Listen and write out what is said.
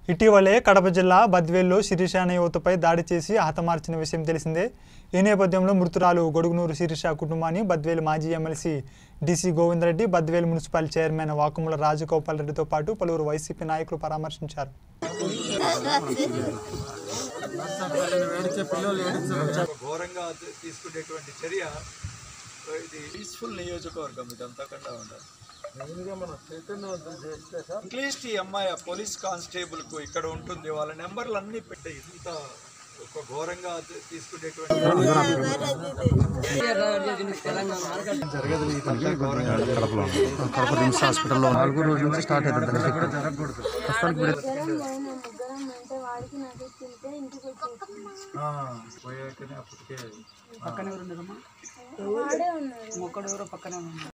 ఇటీవలే కడప జిల్లా బద్వేల్లో శిరీష అనే యువతపై దాడి చేసి హతమార్చిన విషయం తెలిసిందే ఈ నేపథ్యంలో మృతురాలు గొడుగునూరు శిరీష కుటుంబాన్ని బద్వేలు మాజీ MLC DC Govinda Reddy Badvel municipal chairman Vakamulla Rajagopal రెడ్డితో పాటు పలువురు వైసీపీ నాయకులు పరామర్శించారు ఘోరంగా తీసుకునేటువంటి చర్య ఇది పీస్ఫుల్ నియోజకవర్గం ఇదంతా కన్నా ఉండాలి అట్లీస్ట్ ఈ అమ్మాయి ఆ పోలీస్ కానిస్టేబుల్ కు ఇక్కడ ఉంటుంది వాళ్ళ నెంబర్లు అన్ని పెట్టే ఇంత ఒక ఘోరంగా తీసుకునేటువంటి కడప రిమ్స్ హాస్పిటల్లో నాలుగు రోజుల నుంచి స్టార్ట్ అవుతుంది ప్రస్తుతానికి ఇప్పుడు ఇద్దరం పోయినాం ముగ్గురం అంటే వాడికి నాకు తింటే ఇంటికి వచ్చేసి పోయాకనే అప్పటికే వాడే ఉన్నాడు